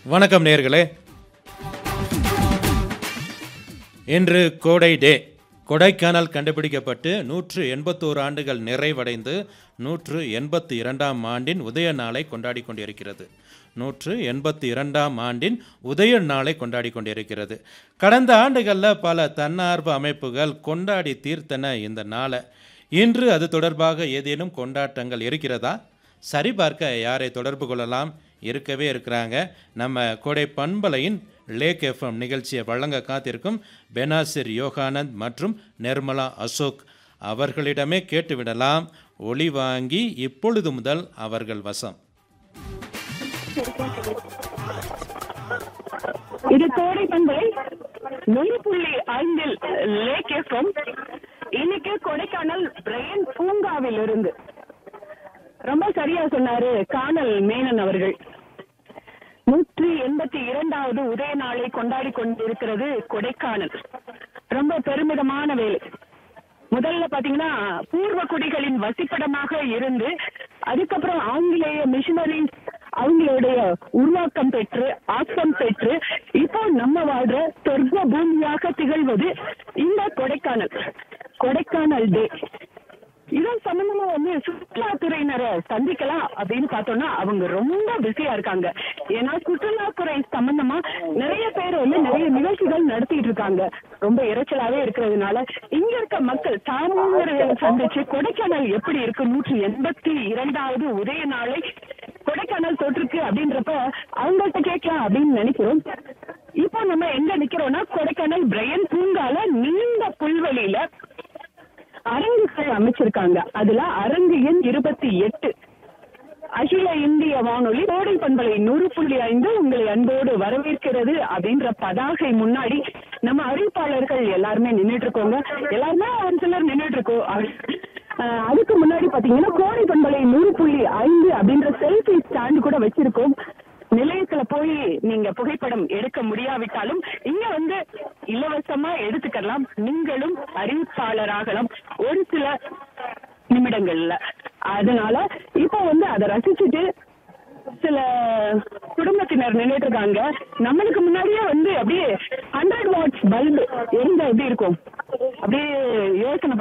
வணக்கம் நேர்களே இன்று கோடை டே கொடைக்கானல் கண்டுபிடிக்கப்பட்டு நூற்று எண்பத்தோரு ஆண்டுகள் நிறைவடைந்து நூற்று எண்பத்தி இரண்டாம் ஆண்டின் உதய நாளை கொண்டாடி கொண்டிருக்கிறது நூற்று எண்பத்தி இரண்டாம் ஆண்டின் உதய நாளை கொண்டாடி கொண்டிருக்கிறது கடந்த ஆண்டுகளில் பல தன்னார்வ அமைப்புகள் கொண்டாடி தீர்த்தன இந்த நாளை இன்று அது தொடர்பாக ஏதேனும் கொண்டாட்டங்கள் இருக்கிறதா சரிபார்க்க யாரை தொடர்பு கொள்ளலாம் இருக்கவே இருக்கிறாங்க நம்ம கோடை பண்பலையின் லேக் எஃப்எம் நிகழ்ச்சியை வழங்க காத்திருக்கும் பெனாசிர் யோகானந்த் மற்றும் நிர்மலா அசோக் அவர்களிடமே கேட்டுவிடலாம் ஒளி வாங்கி இப்பொழுது முதல் அவர்கள் வசம் இது கோடை பண்பலை நூறு புள்ளி ஐந்தில் லேக் எஃப்எம் இன்னைக்கு கொடைக்கானல் பிரையன் பூங்காவில் இருந்து ரொம்ப சரியா சொன்னாரு கானல் மேனன் அவர்கள் நூற்றி எண்பத்தி இரண்டாவது உதய நாளை கொண்டாடி கொண்டிருக்கிறது கொடைக்கானல் ரொம்ப பெருமிதமான வேலை முதல்ல பாத்தீங்கன்னா பூர்வ குடிகளின் வசிப்பிடமாக இருந்து அதுக்கப்புறம் ஆங்கிலேய மிஷினரிஸ் அவங்களுடைய உருவாக்கம் பெற்று ஆக்கம் பெற்று இப்போ நம்ம வாழ்ற சொர்க்க பூமியாக திகழ்வது இந்த கொடைக்கானல் கொடைக்கானல் டே இதன் சம்பந்தமா வந்து சுற்றுலாத்துறையினரை சந்திக்கலாம் அப்படின்னு பார்த்தோம்னா அவங்க ரொம்ப பிஸியா இருக்காங்க ஏன்னா சுற்றுலாத்துறை சம்பந்தமா நிறைய பேர் வந்து நிறைய நிகழ்ச்சிகள் நடத்திட்டு இருக்காங்க ரொம்ப இறைச்சலாவே இருக்கிறதுனால இங்க இருக்க மக்கள் சாமானியர்களை சந்திச்சு கொடைக்கானல் எப்படி இருக்கு நூற்றி எண்பத்தி இரண்டாவது உதய நாளை கொடைக்கானல் தொற்றுக்கு அப்படின்றப்ப அவங்கள்ட்ட கேட்கலாம் அப்படின்னு நினைக்கிறோம் இப்போ நம்ம எங்க நிக்கிறோம்னா கொடைக்கானல் பிரையன் பூங்கால நீண்ட புல்வெளியில அரங்குகள் அமைச்சிருக்காங்க அதுல அரங்கு எண் இருபத்தி எட்டு அகில இந்திய வானொலி கோடை பண்பலை நூறு புள்ளி ஐந்து உங்களை அன்போடு வரவேற்கிறது அப்படின்ற பதாகை முன்னாடி நம்ம அறிவிப்பாளர்கள் எல்லாருமே நின்னுட்டு இருக்கோங்க எல்லாருமே ஒரு சிலர் நின்னுட்டு இருக்கோம் அஹ் அதுக்கு முன்னாடி பாத்தீங்கன்னா கோடை பண்பலை நூறு புள்ளி ஐந்து அப்படின்ற செல்ஃபி ஸ்டாண்ட் கூட வச்சிருக்கோம் நிலையத்துல போய் நீங்க புகைப்படம் எடுக்க முடியாவிட்டாலும் இங்க வந்து இலவசமா எடுத்துக்கலாம் நீங்களும் அறிவிப்பாளராகலாம் ஒரு சில நிமிடங்கள்ல அதனால இப்போ வந்து அதை ரசிச்சுட்டு சில குடும்பத்தினர் நின்றுட்டு இருக்காங்க நம்மளுக்கு முன்னாடியே வந்து அப்படியே ஹண்ட்ரட் வாட்ஸ் பல்பு எரிஞ்சா எப்படி இருக்கும் அப்படியே யோசனை